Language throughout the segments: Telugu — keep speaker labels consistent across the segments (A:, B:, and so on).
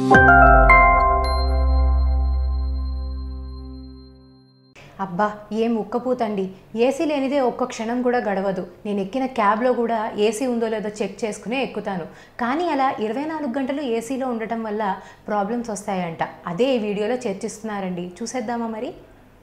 A: అబ్బా ఏం ఉక్కపోతండి ఏసీ లేనిదే ఒక్క క్షణం కూడా గడవదు నేను ఎక్కిన క్యాబ్లో కూడా ఏసీ ఉందో లేదో చెక్ చేసుకునే ఎక్కుతాను కానీ అలా ఇరవై నాలుగు గంటలు ఏసీలో ఉండటం వల్ల ప్రాబ్లమ్స్ వస్తాయంట అదే ఈ వీడియోలో చర్చిస్తున్నారండి చూసేద్దామా మరి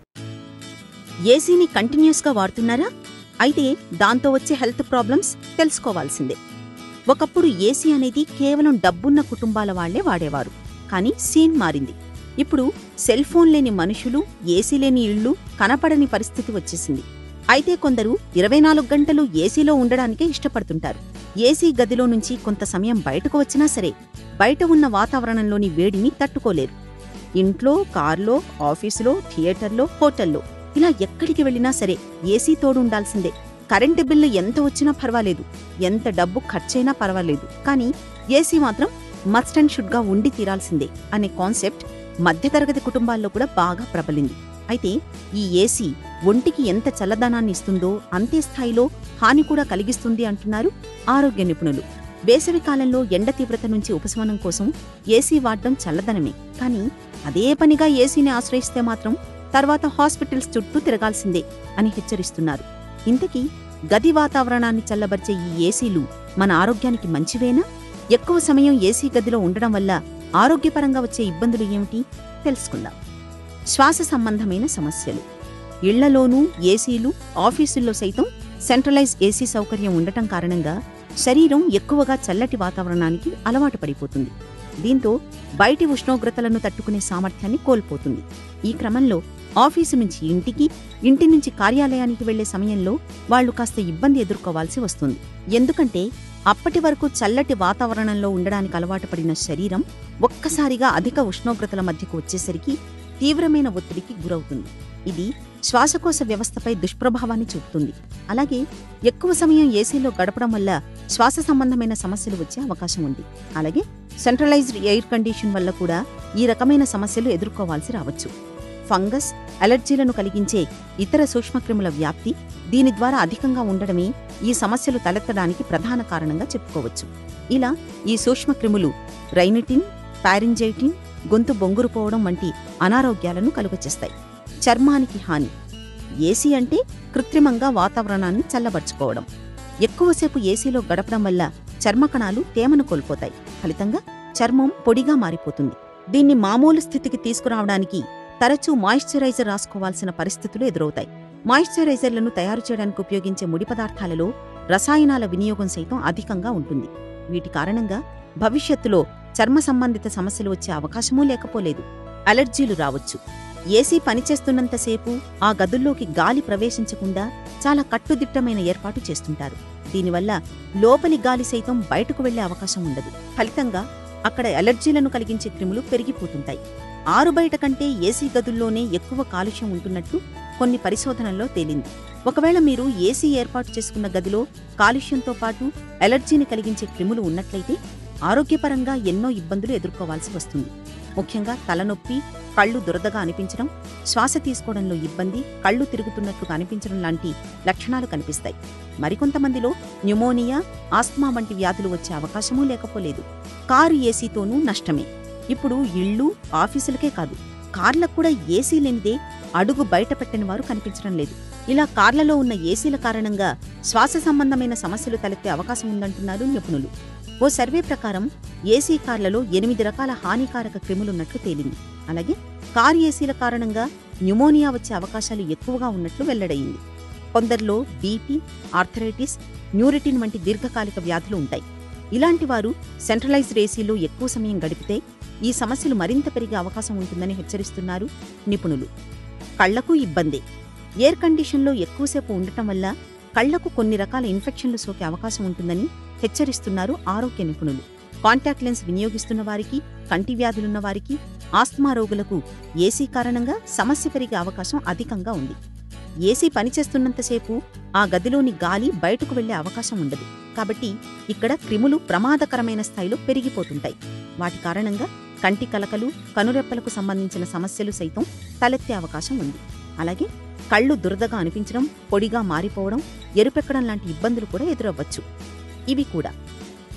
B: ఏసీని కంటిన్యూస్గా వాడుతున్నారా అయితే దాంతో వచ్చే హెల్త్ ప్రాబ్లమ్స్ తెలుసుకోవాల్సిందే ఒకప్పుడు ఏసీ అనేది కేవలం డబ్బున్న కుటుంబాల వాళ్లే వాడేవారు కానీ సీన్ మారింది ఇప్పుడు సెల్ ఫోన్ లేని మనుషులు ఏసీ లేని ఇళ్ళు కనపడని పరిస్థితి వచ్చేసింది అయితే కొందరు ఇరవై నాలుగు గంటలు ఏసీలో ఉండడానికే ఇష్టపడుతుంటారు ఏసీ గదిలో నుంచి కొంత సమయం బయటకు వచ్చినా సరే బయట ఉన్న వాతావరణంలోని వేడిని తట్టుకోలేరు ఇంట్లో కార్లో ఆఫీసులో థియేటర్లో హోటల్లో ఇలా ఎక్కడికి వెళ్ళినా సరే ఏసీ తోడు ఉండాల్సిందే కరెంటు బిల్లు ఎంత వచ్చినా పర్వాలేదు ఎంత డబ్బు ఖర్చైనా పర్వాలేదు కానీ ఏసీ మాత్రం మస్ట్ అండ్ షుడ్గా ఉండి తీరాల్సిందే అనే కాన్సెప్ట్ మధ్యతరగతి కుటుంబాల్లో కూడా బాగా ప్రబలింది అయితే ఈ ఏసీ ఒంటికి ఎంత చల్లదనాన్ని ఇస్తుందో అంతే స్థాయిలో హాని కూడా కలిగిస్తుంది అంటున్నారు ఆరోగ్య నిపుణులు వేసవి కాలంలో ఎండ తీవ్రత నుంచి ఉపశమనం కోసం ఏసీ వాడడం చల్లదనమే కానీ అదే పనిగా ఏసీని ఆశ్రయిస్తే మాత్రం తర్వాత హాస్పిటల్స్ చుట్టూ తిరగాల్సిందే అని హెచ్చరిస్తున్నారు ఇంతకీ గది వాతావరణాన్ని చల్లబరిచే ఈ ఏసీలు మన ఆరోగ్యానికి మంచివేనా ఎక్కువ సమయం ఏసీ గదిలో ఉండడం వల్ల ఆరోగ్యపరంగా వచ్చే ఇబ్బందులు ఏమిటి తెలుసుకుందాం శ్వాస సంబంధమైన సమస్యలు ఇళ్లలోనూ ఏసీలు ఆఫీసుల్లో సైతం సెంట్రలైజ్ ఏసీ సౌకర్యం ఉండటం కారణంగా శరీరం ఎక్కువగా చల్లటి వాతావరణానికి అలవాటు పడిపోతుంది దీంతో బయటి ఉష్ణోగ్రతలను తట్టుకునే సామర్థ్యాన్ని కోల్పోతుంది ఈ క్రమంలో ఆఫీసు నుంచి ఇంటికి ఇంటి నుంచి కార్యాలయానికి వెళ్లే సమయంలో వాళ్లు కాస్త ఇబ్బంది ఎదుర్కోవాల్సి వస్తుంది ఎందుకంటే అప్పటి వరకు చల్లటి వాతావరణంలో ఉండడానికి అలవాటు పడిన శరీరం ఒక్కసారిగా అధిక ఉష్ణోగ్రతల మధ్యకు వచ్చేసరికి తీవ్రమైన ఒత్తిడికి గురవుతుంది ఇది శ్వాసకోశ వ్యవస్థపై దుష్ప్రభావాన్ని చూపుతుంది అలాగే ఎక్కువ సమయం ఏసీలో గడపడం వల్ల శ్వాస సంబంధమైన సమస్యలు వచ్చే అవకాశం ఉంది అలాగే సెంట్రలైజ్డ్ ఎయిర్ కండిషన్ వల్ల కూడా ఈ రకమైన సమస్యలు ఎదుర్కోవాల్సి రావచ్చు ఫంగస్ అలర్జీలను కలిగించే ఇతర సూక్ష్మక్రిముల వ్యాప్తి దీని ద్వారా అధికంగా ఉండడమే ఈ సమస్యలు తలెత్తడానికి ప్రధాన కారణంగా చెప్పుకోవచ్చు ఇలా ఈ సూక్ష్మక్రిములు రైనిటిన్ పారింజైటిన్ గొంతు బొంగురుపోవడం వంటి అనారోగ్యాలను కలుగచేస్తాయి చర్మానికి హాని ఏసీ అంటే కృత్రిమంగా వాతావరణాన్ని చల్లబరుచుకోవడం ఎక్కువసేపు ఏసీలో గడపడం వల్ల చర్మకణాలు తేమను కోల్పోతాయి ఫలితంగా చర్మం పొడిగా మారిపోతుంది దీన్ని మామూలు స్థితికి తీసుకురావడానికి తరచూ మాయిశ్చరైజర్ రాసుకోవాల్సిన పరిస్థితులు ఎదురవుతాయి మాయిశ్చరైజర్లను తయారు చేయడానికి ఉపయోగించే ముడి పదార్థాలలో రసాయనాల వినియోగం సైతం అధికంగా ఉంటుంది వీటి కారణంగా భవిష్యత్తులో చర్మ సంబంధిత సమస్యలు వచ్చే అవకాశమూ లేకపోలేదు అలర్జీలు రావచ్చు ఏసీ పనిచేస్తున్నంతసేపు ఆ గదుల్లోకి గాలి ప్రవేశించకుండా చాలా కట్టుదిట్టమైన ఏర్పాటు చేస్తుంటారు దీనివల్ల లోపలి గాలి సైతం బయటకు వెళ్లే అవకాశం ఉండదు ఫలితంగా అక్కడ అలర్జీలను కలిగించే క్రిములు పెరిగిపోతుంటాయి ఆరు బయట కంటే ఏసీ గదుల్లోనే ఎక్కువ కాలుష్యం ఉంటున్నట్టు కొన్ని పరిశోధనల్లో తేలింది ఒకవేళ మీరు ఏసీ ఏర్పాటు చేసుకున్న గదిలో కాలుష్యంతో పాటు అలర్జీని కలిగించే క్రిములు ఉన్నట్లయితే ఆరోగ్యపరంగా ఎన్నో ఇబ్బందులు ఎదుర్కోవాల్సి వస్తుంది ముఖ్యంగా తలనొప్పి కళ్ళు దురదగా అనిపించడం శ్వాస తీసుకోవడంలో ఇబ్బంది కళ్ళు తిరుగుతున్నట్లుగా అనిపించడం లాంటి లక్షణాలు కనిపిస్తాయి మరికొంతమందిలో న్యూమోనియా ఆస్మా వంటి వ్యాధులు వచ్చే అవకాశమూ లేకపోలేదు కారు ఏసీతోనూ నష్టమే ఇప్పుడు ఇళ్ళు ఆఫీసులకే కాదు కార్లకు కూడా ఏసీ లేనిదే అడుగు బయట పెట్టని వారు కనిపించడం లేదు ఇలా కార్లలో ఉన్న ఏసీల కారణంగా శ్వాస సంబంధమైన సమస్యలు తలెత్తే అవకాశం ఉందంటున్నారు నిపుణులు ఓ సర్వే ప్రకారం ఏసీ కార్లలో ఎనిమిది రకాల హానికారక క్రిములున్నట్లు తేలింది అలాగే కార్ ఏసీల కారణంగా న్యూమోనియా వచ్చే అవకాశాలు ఎక్కువగా ఉన్నట్లు వెల్లడయింది కొందరిలో బీపీ ఆర్థరైటిస్ న్యూరిటిన్ వంటి దీర్ఘకాలిక వ్యాధులు ఉంటాయి ఇలాంటి వారు సెంట్రలైజ్డ్ ఏసీలో ఎక్కువ సమయం గడిపితే ఈ సమస్యలు మరింత పెరిగే అవకాశం ఉంటుందని హెచ్చరిస్తున్నారు నిపుణులు కళ్లకు ఇబ్బందే ఎయిర్ కండిషన్లో ఎక్కువసేపు ఉండటం వల్ల కళ్లకు కొన్ని రకాల ఇన్ఫెక్షన్లు సోకే అవకాశం ఉంటుందని హెచ్చరిస్తున్నారు ఆరోగ్య నిపుణులు కాంటాక్ట్ లెన్స్ వినియోగిస్తున్న వారికి కంటి వ్యాధులున్న వారికి ఆస్తమా రోగులకు ఏసీ కారణంగా సమస్య పెరిగే అవకాశం అధికంగా ఉంది ఏసీ పనిచేస్తున్నంతసేపు ఆ గదిలోని గాలి బయటకు వెళ్లే అవకాశం ఉండదు కాబట్టి ఇక్కడ క్రిములు ప్రమాదకరమైన స్థాయిలో పెరిగిపోతుంటాయి వాటి కారణంగా కంటి కలకలు కనురెప్పలకు సంబంధించిన సమస్యలు సైతం తలెత్తే అవకాశం ఉంది అలాగే కళ్ళు దురదగా అనిపించడం పొడిగా మారిపోవడం ఎరుపెక్కడం లాంటి ఇబ్బందులు కూడా ఎదురవ్వచ్చు ఇవి కూడా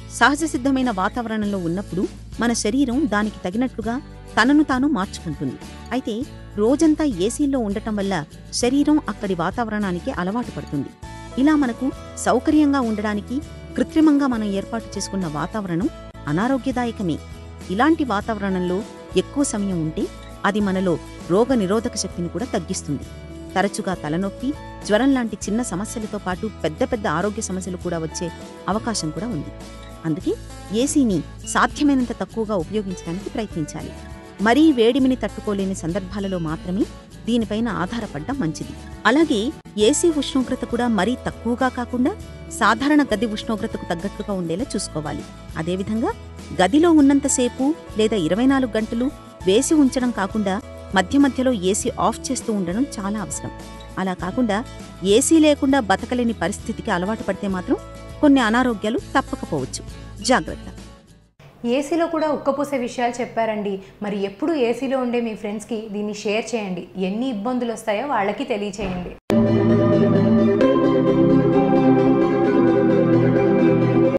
B: సహజ సిద్ధమైన వాతావరణంలో ఉన్నప్పుడు మన శరీరం దానికి తగినట్లుగా తనను తాను మార్చుకుంటుంది అయితే రోజంతా ఏసీలో ఉండటం వల్ల శరీరం అక్కడి వాతావరణానికి అలవాటు పడుతుంది ఇలా మనకు సౌకర్యంగా ఉండడానికి కృత్రిమంగా మనం ఏర్పాటు చేసుకున్న వాతావరణం అనారోగ్యదాయకమే ఇలాంటి వాతావరణంలో ఎక్కువ సమయం ఉంటే అది మనలో రోగ నిరోధక శక్తిని కూడా తగ్గిస్తుంది తరచుగా తలనొప్పి జ్వరం లాంటి చిన్న సమస్యలతో పాటు పెద్ద పెద్ద ఆరోగ్య సమస్యలు కూడా వచ్చే అవకాశం కూడా ఉంది అందుకే ఏసీని సాధ్యమైనంత తక్కువగా ఉపయోగించడానికి ప్రయత్నించాలి మరీ వేడిమిని తట్టుకోలేని సందర్భాలలో మాత్రమే దీనిపైన ఆధారపడడం మంచిది అలాగే ఏసీ ఉష్ణోగ్రత కూడా మరీ తక్కువగా కాకుండా సాధారణ గది ఉష్ణోగ్రతకు తగ్గట్లుగా ఉండేలా చూసుకోవాలి అదేవిధంగా గదిలో ఉన్నంతసేపు లేదా ఇరవై నాలుగు గంటలు వేసి ఉంచడం కాకుండా మధ్య మధ్యలో ఏసీ ఆఫ్ చేస్తూ ఉండడం చాలా అవసరం అలా కాకుండా ఏసీ లేకుండా బతకలేని పరిస్థితికి అలవాటు పడితే మాత్రం కొన్ని అనారోగ్యాలు తప్పకపోవచ్చు జాగ్రత్త
A: ఏసీలో కూడా ఉక్కపోసే విషయాలు చెప్పారండి మరి ఎప్పుడు ఏసీలో ఉండే మీ ఫ్రెండ్స్కి దీన్ని షేర్ చేయండి ఎన్ని ఇబ్బందులు వస్తాయో వాళ్ళకి తెలియచేయండి